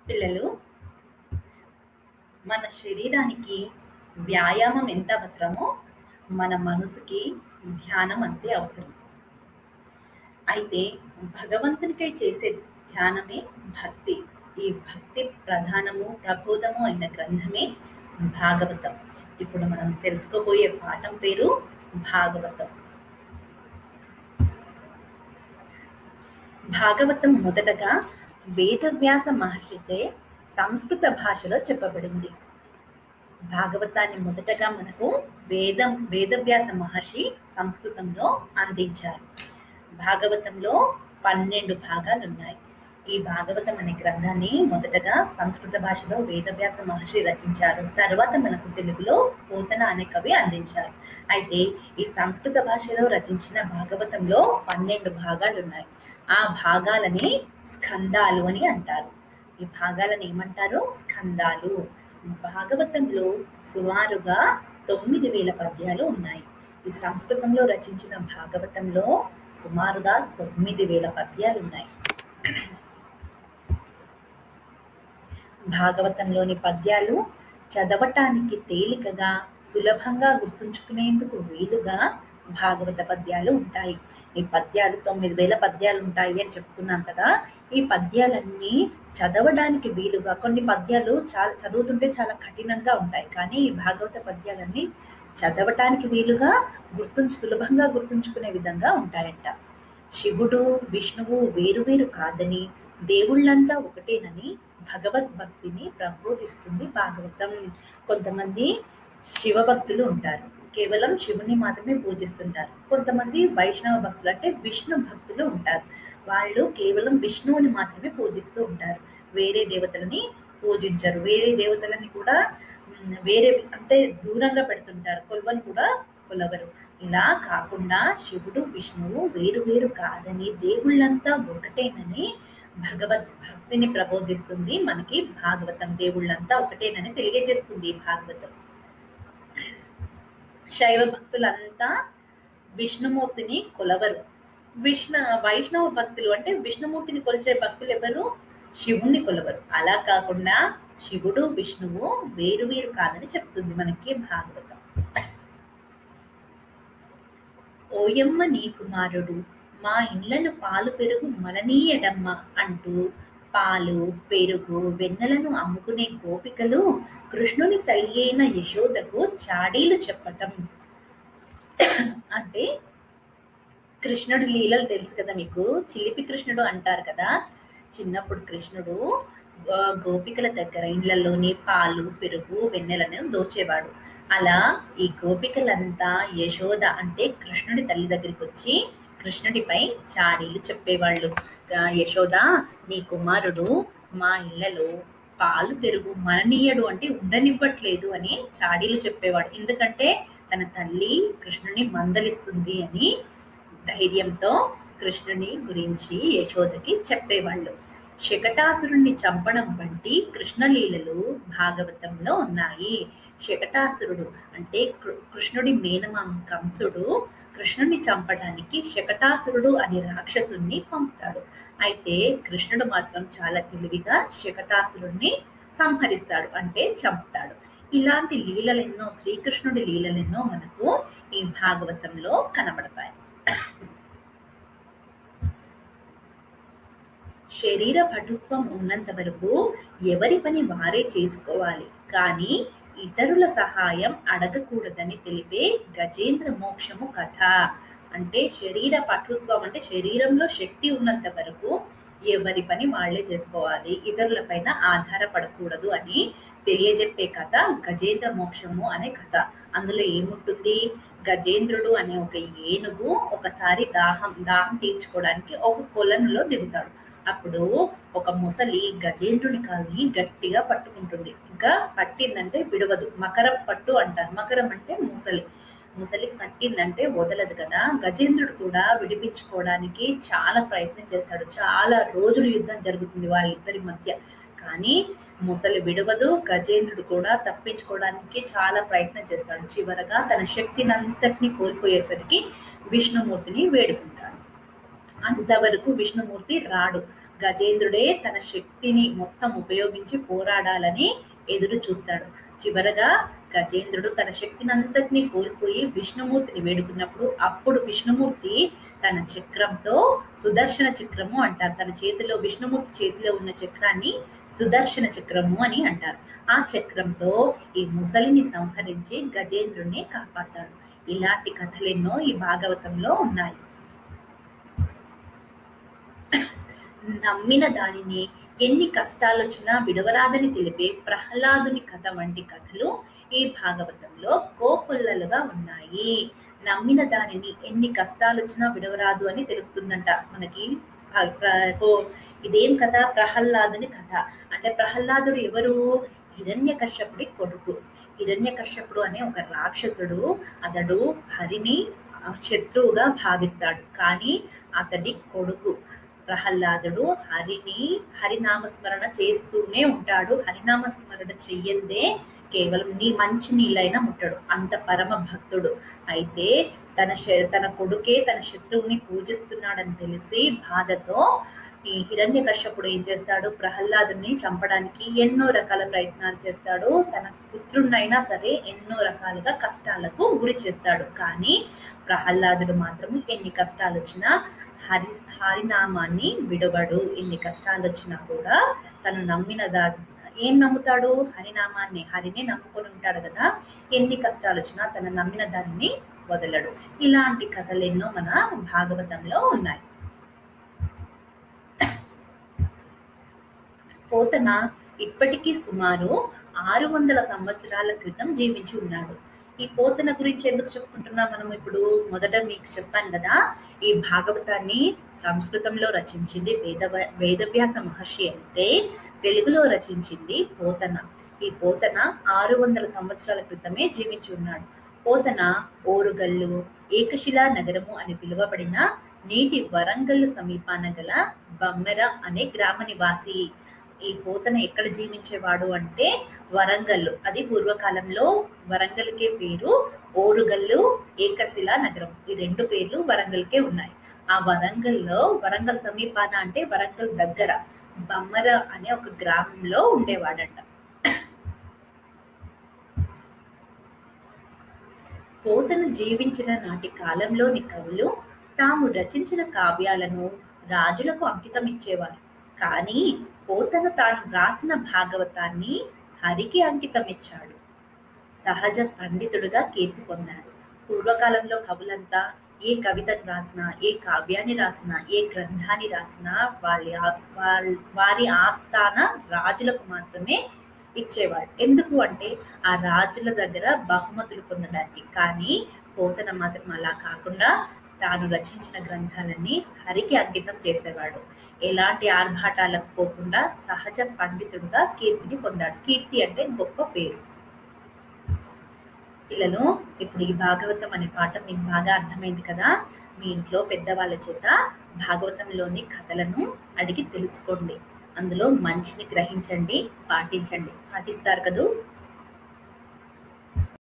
పిల్లలు మన శరీరానికి వ్యాయామం ఎంత అవసరమో మన మనసుకి ధ్యానం అంతే అవసరం అయితే భగవంతునికై చేసే ధ్యానమే భక్తి ఈ భక్తి ప్రధానము ప్రబోధము అయిన గ్రంథమే భాగవతం ఇప్పుడు మనం తెలుసుకోబోయే పాఠం పేరు భాగవతం భాగవతం మొదటగా వేదవ్యాస మహర్షిచే సంస్కృత భాషలో చెప్పబడింది భాగవతాన్ని మొదటగా మనకు వేదం వేదవ్యాస మహర్షి సంస్కృతంలో అందించారు భాగవతంలో పన్నెండు భాగాలు ఉన్నాయి ఈ భాగవతం అనే గ్రంథాన్ని మొదటగా సంస్కృత భాషలో వేదవ్యాస మహర్షి రచించారు తర్వాత మనకు తెలుగులో పోతన అనే కవి అందించారు అయితే ఈ సంస్కృత భాషలో రచించిన భాగవతంలో పన్నెండు భాగాలు ఉన్నాయి ఆ భాగాలని స్కందాలు అని అంటారు ఈ భాగాలను ఏమంటారు స్కందాలు భాగవతంలో సుమారుగా తొమ్మిది వేల పద్యాలు ఉన్నాయి ఈ సంస్కృతంలో రచించిన భాగవతంలో సుమారుగా తొమ్మిది వేల పద్యాలు ఉన్నాయి భాగవతంలోని పద్యాలు చదవటానికి తేలికగా సులభంగా గుర్తుంచుకునేందుకు వీలుగా భాగవత పద్యాలు ఉంటాయి ఈ పద్యాలు తొమ్మిది వేల పద్యాలు ఉంటాయి అని చెప్పుకున్నాం కదా ఈ పద్యాలన్నీ చదవడానికి వీలుగా కొన్ని పద్యాలు చాలా చదువుతుంటే చాలా కఠినంగా ఉంటాయి కానీ ఈ భాగవత పద్యాలన్నీ చదవటానికి వీలుగా గుర్తుంచు సులభంగా గుర్తుంచుకునే విధంగా ఉంటాయంట శివుడు విష్ణువు వేరువేరు కాదని దేవుళ్ళంతా ఒకటేనని భగవద్భక్తిని ప్రబోధిస్తుంది భాగవతం కొంతమంది శివభక్తులు ఉంటారు కేవలం శివుని మాత్రమే పూజిస్తుంటారు కొంతమంది వైష్ణవ భక్తులు అంటే విష్ణు భక్తులు ఉంటారు వాళ్ళు కేవలం విష్ణువుని మాత్రమే పూజిస్తూ ఉంటారు వేరే దేవతలని పూజించరు వేరే దేవతలని కూడా వేరే అంటే దూరంగా పెడుతుంటారు కొలవని కూడా కొలవరు ఇలా కాకుండా శివుడు విష్ణువు వేరు వేరు కాదని దేవుళ్ళంతా ఒకటేనని భగవద్ భక్తిని ప్రబోధిస్తుంది మనకి భాగవతం దేవుళ్ళంతా ఒకటేనని తెలియజేస్తుంది భాగవతం శైవ భక్తులంతా విష్ణుమూర్తిని కొలవరు విష్ణు వైష్ణవ భక్తులు అంటే విష్ణుమూర్తిని కొలిచే భక్తులు ఎవరు శివుణ్ణి కొలవరు అలా కాకుండా శివుడు విష్ణువు వేరు వేరు కాదని చెప్తుంది మనకి భాగవతం ఓయమ్మ నీ కుమారుడు మా ఇళ్లను పాలు పెరుగు మననీయడమ్మ అంటూ పాలు పెరుగు వెన్నెలను అమ్ముకునే గోపికలు కృష్ణుని తల్లి అయిన యశోదకు చాడీలు చెప్పటం అంటే కృష్ణుడి లీలలు తెలుసు కదా మీకు చిలిపి కృష్ణుడు అంటారు కదా చిన్నప్పుడు కృష్ణుడు గోపికల దగ్గర ఇళ్లలోని పాలు పెరుగు వెన్నెలను దోచేవాడు అలా ఈ గోపికలంతా యశోద అంటే కృష్ణుడి తల్లి దగ్గరికి వచ్చి కృష్ణుడిపై చాడీలు చెప్పేవాళ్ళు యశోద నీ కుమారుడు మా ఇళ్లలో పాలు పెరుగు మననీయడు అంటే ఉండనివ్వట్లేదు అని చాడీలు చెప్పేవాడు ఎందుకంటే తన తల్లి కృష్ణుని మందలిస్తుంది అని ధైర్యంతో కృష్ణుని గురించి యశోదకి చెప్పేవాళ్ళు శకటాసురుణ్ణి చంపడం వంటి కృష్ణలీలలు భాగవతంలో ఉన్నాయి శకటాసురుడు అంటే కృష్ణుడి మేనమామ కంసుడు కృష్ణుని చంపడానికి శకటాసురుడు అనే రాక్షసుని పంపుతాడు అయితే కృష్ణుడు మాత్రం చాలా తెలివిగా శకటాసురుణ్ణి సంహరిస్తాడు అంటే చంపుతాడు ఇలాంటి లీలలెన్నో శ్రీకృష్ణుడి లీలలెన్నో మనకు ఈ భాగవతంలో కనబడతాయి శరీర పటుత్వం ఉన్నంత వరకు ఎవరి పని వారే చేసుకోవాలి కానీ ఇతరుల సహాయం అడగకూడదని తెలిపే గజేంద్ర మోక్షము కథ అంటే శరీర పటుత్వం అంటే శరీరంలో శక్తి ఉన్నంత వరకు ఎవరి పని వాళ్లే చేసుకోవాలి ఇతరుల పైన ఆధారపడకూడదు అని తెలియజెప్పే కథ గజేంద్ర మోక్షము అనే కథ అందులో ఏముంటుంది గజేంద్రుడు అనే ఒక ఏనుగు ఒకసారి దాహం దాహం తీర్చుకోవడానికి ఒక కొలనులో దిగుతాడు అప్పుడు ఒక ముసలి గజేంద్రుని కాల్ని గట్టిగా పట్టుకుంటుంది ఇంకా పట్టిందంటే విడవదు మకరం పట్టు అంటారు మకరం అంటే ముసలి ముసలి పట్టిందంటే వదలదు కదా గజేంద్రుడు కూడా విడిపించుకోవడానికి చాలా ప్రయత్నం చేస్తాడు చాలా రోజులు యుద్ధం జరుగుతుంది వాళ్ళిద్దరి మధ్య కానీ ముసలి విడవదు గజేంద్రుడు కూడా తప్పించుకోవడానికి చాలా ప్రయత్నం చేస్తాడు చివరగా తన శక్తిని అంతటిని కోల్పోయేసరికి విష్ణుమూర్తిని వేడుకుంటాడు అంతవరకు విష్ణుమూర్తి రాడు గజేంద్రుడే తన శక్తిని మొత్తం ఉపయోగించి పోరాడాలని ఎదురు చూస్తాడు చివరగా గజేంద్రుడు తన శక్తిని అంతటినీ కోల్పోయి విష్ణుమూర్తిని వేడుకున్నప్పుడు అప్పుడు విష్ణుమూర్తి తన చక్రంతో సుదర్శన చక్రము అంటారు తన చేతిలో విష్ణుమూర్తి చేతిలో ఉన్న చక్రాన్ని సుదర్శన చక్రము అని అంటారు ఆ చక్రంతో ఈ ముసలిని సంహరించి గజేంద్రుడిని కాపాడతాడు ఇలాంటి కథలెన్నో ఈ భాగవతంలో ఉన్నాయి నమ్మిన దానిని ఎన్ని కష్టాలు వచ్చినా విడవరాదని తెలిపే ప్రహ్లాదుని కథ వంటి కథలు ఈ భాగవతంలో కోకొల్లలుగా ఉన్నాయి నమ్మిన దానిని ఎన్ని కష్టాలు వచ్చినా విడవరాదు అని తెలుపుతుందంట మనకి ఆ ప్ర- ఓ, ఇదేం కథ ప్రహ్లాదుని కథ అంటే ప్రహ్లాదుడు ఎవరు హిరణ్య కశ్యపుడి కొడుకు హిరణ్య కశ్యపుడు అనే ఒక రాక్షసుడు అతడు హరిని ఆ, శత్రువుగా భావిస్తాడు కానీ అతడి కొడుకు ప్రహ్లాదుడు హరిని హరినామస్మరణ చేస్తూనే ఉంటాడు హరినామస్మరణ చెయ్యందే కేవలం నీ మంచి నీళ్ళైనా ముట్టడు అంత పరమ భక్తుడు అయితే తన శ- తన కొడుకే తన శత్రువుని పూజిస్తున్నాడని తెలిసి బాధతో ఈ హిరణ్య కశ్యపుడు ఏం చేస్తాడు ప్రహ్లాదుని చంపడానికి ఎన్నో రకాల ప్రయత్నాలు చేస్తాడు తన పుత్రుడినైనా సరే ఎన్నో రకాలుగా కష్టాలకు గురి చేస్తాడు కానీ ప్రహ్లాదుడు మాత్రం ఎన్ని కష్టాలు వచ్చినా హరి హరినామాన్ని విడవడు ఎన్ని కష్టాలు వచ్చినా కూడా తను నమ్మిన దా ఏం నమ్ముతాడు హరినామాన్ని హరిని నమ్ముకొని ఉంటాడు కదా ఎన్ని కష్టాలు వచ్చినా తను నమ్మిన దానిని వదలడు ఇలాంటి కథలు ఎన్నో మన భాగవతంలో ఉన్నాయి పోతన ఇప్పటికీ సుమారు ఆరు వందల సంవత్సరాల క్రితం జీవించి ఉన్నాడు ఈ పోతన గురించి ఎందుకు చెప్పుకుంటున్నాం మనం ఇప్పుడు మొదట మీకు చెప్పాను కదా ఈ భాగవతాన్ని సంస్కృతంలో రచించింది వేద వేదవ్యాస మహర్షి అయితే తెలుగులో రచించింది పోతన ఈ పోతన ఆరు వందల సంవత్సరాల క్రితమే జీవించి ఉన్నాడు పోతన ఓరుగల్లు ఏకశిలా నగరము అని పిలువబడిన నేటి వరంగల్ సమీపాన గల బమ్మెర అనే గ్రామ నివాసి ఈ పోతన ఎక్కడ జీవించేవాడు అంటే వరంగల్ అది పూర్వకాలంలో వరంగల్కే పేరు ఓరుగల్లు ఏకశిలా నగరం ఈ రెండు పేర్లు వరంగల్కే ఉన్నాయి ఆ వరంగల్లో వరంగల్ సమీపాన అంటే వరంగల్ దగ్గర బమ్మర అనే ఒక గ్రామంలో ఉండేవాడంట పోతన జీవించిన నాటి కాలంలోని కవులు తాము రచించిన కావ్యాలను రాజులకు అంకితం ఇచ్చేవారు కానీ పోతన తాను రాసిన భాగవతాన్ని హరికి అంకితం ఇచ్చాడు సహజ పండితుడుగా కీర్తి పొందాడు పూర్వకాలంలో కవులంతా ఏ కవితను రాసినా ఏ కావ్యాన్ని రాసినా ఏ గ్రంథాన్ని రాసినా వాళ్ళ ఆస్- వాళ్ళ- వారి ఆస్థాన రాజులకు మాత్రమే ఇచ్చేవాడు ఎందుకు అంటే ఆ రాజుల దగ్గర బహుమతులు పొందడానికి కానీ పోతన మాత్రం అలా కాకుండా తాను రచించిన గ్రంథాలన్నీ హరికి అంకితం చేసేవాడు ఎలాంటి ఆర్భాటాలకు పోకుండా సహజ పండితుడుగా కీర్తిని పొందాడు కీర్తి అంటే గొప్ప పేరు పిల్లలు ఇప్పుడు ఈ భాగవతం అనే పాఠం మీకు బాగా అర్థమైంది కదా మీ ఇంట్లో పెద్దవాళ్ళ చేత భాగవతంలోని కథలను అడిగి తెలుసుకోండి అందులో మంచిని గ్రహించండి పాటించండి పాటిస్తారు కదూ